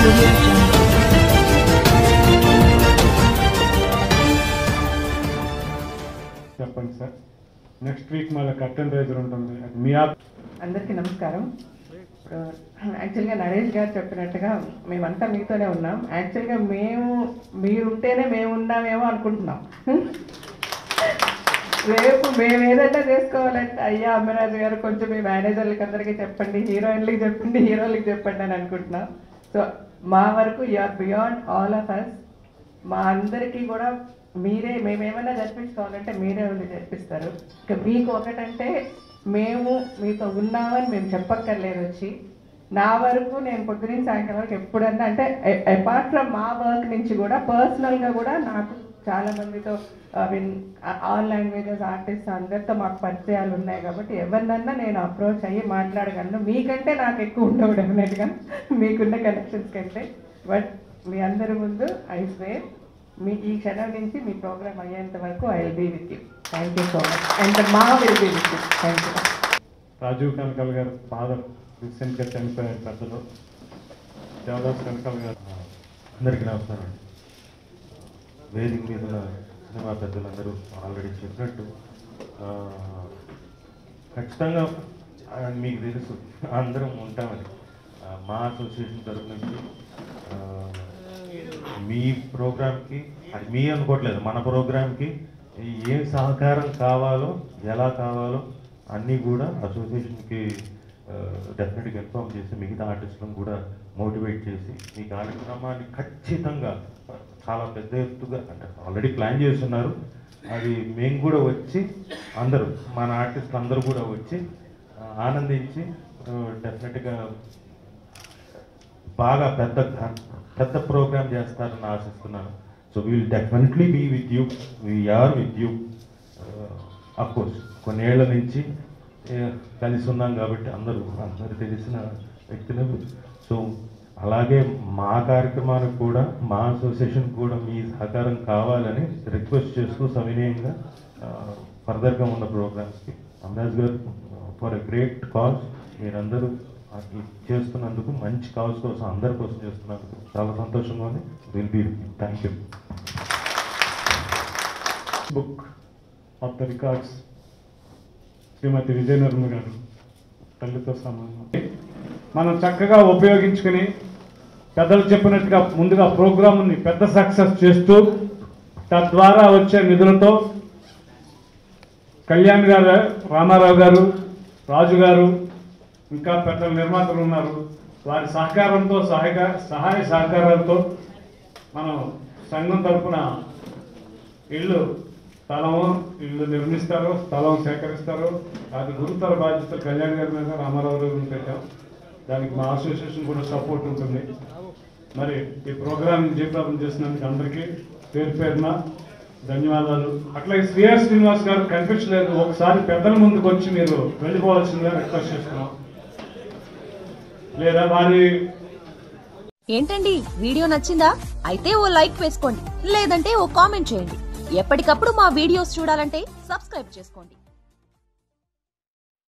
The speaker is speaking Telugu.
audio jungle. చెప్పండి సార్ నెక్స్ట్ వీక్ మళ్ళీ కర్టన్ రైజర్ ఉంటుంది అది మీ ఆప్ అందరికీ నమస్కారం ఇప్పుడు యాక్చువల్గా నరేష్ గారు చెప్పినట్టుగా మేమంతా మీతోనే ఉన్నాం యాక్చువల్గా మేము మీరుంటేనే మేము ఉన్నామేమో అనుకుంటున్నాం రేపు మేము ఏదైనా చేసుకోవాలంటే అయ్యా అమ్మరాజు గారు కొంచెం మీ మేనేజర్లకి అందరికీ చెప్పండి హీరోయిన్లకి చెప్పండి హీరోలకి చెప్పండి అని అనుకుంటున్నాం సో మా వరకు or beyond all of us మా అందరికీ కూడా మీరే మేమేమైనా జరిపించుకోవాలంటే మీరే ఉండి జరిపిస్తారు ఇక మీకు ఒకటంటే మేము మీతో ఉన్నామని మేము చెప్పక్కర్లేదు వచ్చి నా వరకు నేను పొద్దున సాయంకాలం వరకు ఎప్పుడన్నా అంటే అపార్ట్ ఫ్రమ్ మా వర్క్ నుంచి కూడా పర్సనల్గా కూడా నాకు చాలా మందితో I mean all languages artist అందరితో మాకు పరిచయాలు ఉన్నాయి కాబట్టి ఎవరినన్నా నేను అప్రోచ్ అయ్యి మాట్లాడగలను మీకంటే నాకు ఎక్కువ ఉండవు డెఫినెట్గా మీకున్న కనెక్షన్స్ కంటే బట్ మీ అందరి ముందు ఐ స్వేర్ మీ ఈ క్షణం నుంచి మీ ప్రోగ్రామ్ అయ్యేంత వరకు I will be with you thank you so much and మా will be with you thank you Rajeev Kanakal garu father రీసెంట్గా చనిపోయారు పెద్దలు దేవదాస్ కనకాల్ గారు అందరికీ నమస్కారం అండి వేదిక మీద ఉన్న సినిమా పెద్దలందరూ ఆల్రెడీ చెప్పినట్టు ఆ, ఖచ్చితంగా ఆ, మీకు తెలుసు అందరం ఉంటామని ఆ, మా అసోసియేషన్ తరఫు నుంచి ఆ, మీ ప్రోగ్రామ్కి అది మీ అనుకోవట్లేదు మన ప్రోగ్రామ్కి ఏం సహకారం కావాలో ఎలా కావాలో అన్నీ కూడా అసోసియేషన్కి డెఫినెట్గా ఇన్ఫామ్ చేసి మిగతా ఆర్టిస్టులను కూడా మోటివేట్ చేసి ఈ కార్యక్రమాన్ని ఖచ్చితంగా చాలా పెద్ద ఎత్తుగా అంటే ఆల్రెడీ ప్లాన్ చేస్తున్నారు అది మేము కూడా వచ్చి అందరూ మన ఆర్టిస్టులు అందరూ కూడా వచ్చి ఆ, ఆనందించి డెఫినెట్గా బాగా పెద్ద పెద్ద ప్రోగ్రామ్ చేస్తారని ఆశిస్తున్నాను so will definitely be with you we're with you course కొన్నేళ్ల నుంచి eh, కలిసి ఉన్నాం కాబట్టి అందరూ అందరు తెలిసిన వ్యక్తులు సో అలాగే మా కార్యక్రమానికి కూడా మా అసోసియేషన్ కూడా మీ సహకారం కావాలని రిక్వెస్ట్ చేస్తూ సవినయంగా ఫర్దర్గా ఉన్న ప్రోగ్రామ్స్కి అమరాజ్ గారు ఫర్ ఎ గ్రేట్ కాజ్ మీరందరూ అది చేస్తున్నందుకు మంచి కాజ్ కోసం అందరి కోసం చేస్తున్నందుకు చాలా సంతోషంగా ఉంది will be thank you book of the records Shrimati Vijayanarma garu తల్లితో సమానం మనం చక్కగా ఉపయోగించుకుని పెద్దలు చెప్పినట్టుగా ముందుగా ప్రోగ్రామ్ని పెద్ద సక్సెస్ చేస్తూ తద్వారా వచ్చే నిధులతో కళ్యాణ్ గారు రామారావు గారు రాజు గారు ఇంకా పెద్ద నిర్మాతలు ఉన్నారు వారి సహకారంతో సహాయ సహాయ సహకారాలతో మనం సంఘం తరపున ఇళ్ళు స్థలము ఇళ్ళు నిర్మిస్తారు స్థలం సేకరిస్తారు అది గురుతర బాధ్యతలు కళ్యాణ్ గారి మీద రామారావు గారి మీద పెట్టాం దానికి మా అసోసియేషన్ కూడా సపోర్ట్ ఉంటుంది మరి ఈ ప్రోగ్రామ్ జయప్రదం చేసినందుకు అందరికీ పేరు పేరున ధన్యవాదాలు అట్లాగే శ్రీఆర్ శ్రీనివాస్ గారు కనిపించలేదు ఒకసారి పెద్దల ముందుకు వచ్చి మీరు వెళ్ళిపోవాల్సిందిగా రిక్వెస్ట్ చేస్తున్నాం లేదా వారి ఏంటండి వీడియో నచ్చిందా అయితే ఓ లైక్ వేసుకోండి లేదంటే ఓ కామెంట్ చేయండి ఎప్పటికప్పుడు మా వీడియోస్ చూడాలంటే సబ్స్క్రైబ్ చేసుకోండి